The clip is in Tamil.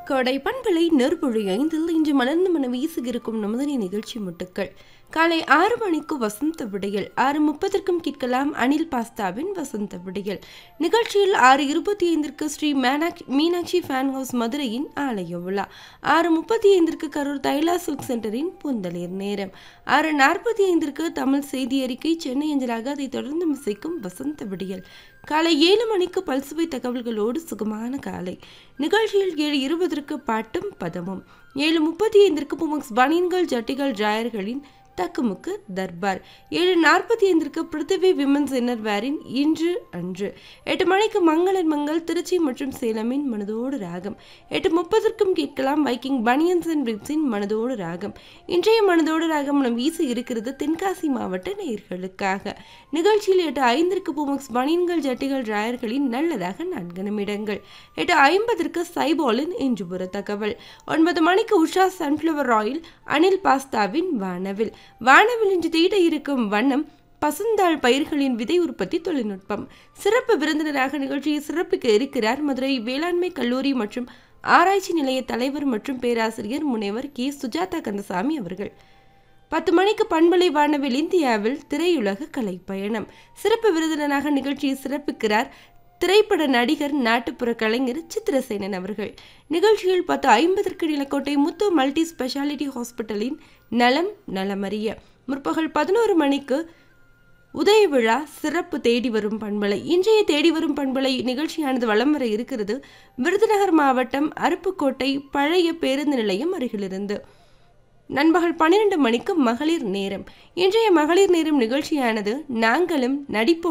கோடை பண்பலை நெருப்புழி ஐந்தில் இன்று மலர்ந்து மன வீசுகிருக்கும் நமதனி நிகழ்ச்சி முட்டுக்கள் காலை ஆறு மணிக்கு வசந்த விடையல் ஆறு முப்பதற்கும் கேட்கலாம் அனில் பாஸ்தாவின் வசந்த விடையல் நிகழ்ச்சியில் ஆறு இருபத்தி ஐந்திற்கு ஸ்ரீ மேனாக் மீனாட்சி ஃபேன் ஹவுஸ் மதுரையின் ஆலய விழா ஆறு முப்பத்தி ஐந்திற்கு கரூர் தைலா சில்க் சென்டரின் பூந்தளிர் நேரம் ஆறு நாற்பத்தி ஐந்திற்கு தமிழ் செய்தி அறிக்கை சென்னை அஞ்சலாக அதைத் தொடர்ந்து மிசைக்கும் வசந்த விடியல் காலை ஏழு மணிக்கு பல்சுவை தகவல்களோடு சுகமான காலை நிகழ்ச்சியில் ஏழு இருபதற்கு பாட்டும் பதமும் ஏழு முப்பத்தி ஐந்திற்கு புமக்ஸ் பனியன்கள் ஜட்டிகள் ஜாயர்களின் தக்குமுக்கு தர்பார் ஏழு நாற்பத்தி ஐந்திற்கு பிருத்திவி விமன்ஸ் இன்னர்வேரின் இன்று அன்று எட்டு மணிக்கு மங்களன் மங்கள் திருச்சி மற்றும் சேலமின் மனதோடு ராகம் எட்டு முப்பதற்கும் கேட்கலாம் வைக்கிங் பனியன்ஸ் அண்ட் பிப்ஸின் மனதோடு ராகம் இன்றைய மனதோடு ராகம் நம் வீச இருக்கிறது தென்காசி மாவட்ட நேயர்களுக்காக நிகழ்ச்சியில் எட்டு ஐந்திற்கு புமக்ஸ் பனியன்கள் ஜட்டிகள் ராயர்களின் நல்லதாக நான்கு நிமிடங்கள் எட்டு ஐம்பதற்கு சைபாலின் இன்று ஒரு தகவல் ஒன்பது மணிக்கு உஷா சன்ஃப்ளவர் ஆயில் அனில் பாஸ்தாவின் வானவில் வானவில் இன்று தீட்ட இருக்கும் வண்ணம் பசுந்தாள் பயிர்களின் விதை உற்பத்தி தொழில்நுட்பம் சிறப்பு விருந்தினராக நிகழ்ச்சியை சிறப்பிக்க இருக்கிறார் மதுரை வேளாண்மை கல்லூரி மற்றும் ஆராய்ச்சி நிலைய தலைவர் மற்றும் பேராசிரியர் முனைவர் கே சுஜாதா கந்தசாமி அவர்கள் பத்து மணிக்கு பண்பலை வானவில் இந்தியாவில் திரையுலக கலை பயணம் சிறப்பு விருந்தினராக நிகழ்ச்சியை சிறப்பிக்கிறார் திரைப்பட நடிகர் நாட்டுப்புற கலைஞர் சித்திரசேனன் அவர்கள் நிகழ்ச்சியில் பத்து ஐம்பதற்கு நிலக்கோட்டை முத்து மல்டி ஸ்பெஷாலிட்டி ஹாஸ்பிட்டலின் நலம் நலமறிய முற்பகல் பதினோரு மணிக்கு உதய விழா சிறப்பு தேடி வரும் பண்பலை இன்றைய தேடி வரும் பண்பலை நிகழ்ச்சியானது வலம் வர இருக்கிறது விருதுநகர் மாவட்டம் அருப்புக்கோட்டை பழைய பேருந்து நிலையம் அருகிலிருந்து நண்பகல் பன்னிரண்டு மணிக்கு மகளிர் நேரம் இன்றைய மகளிர் நேரம் நிகழ்ச்சியானது நாங்களும் நடிப்போம்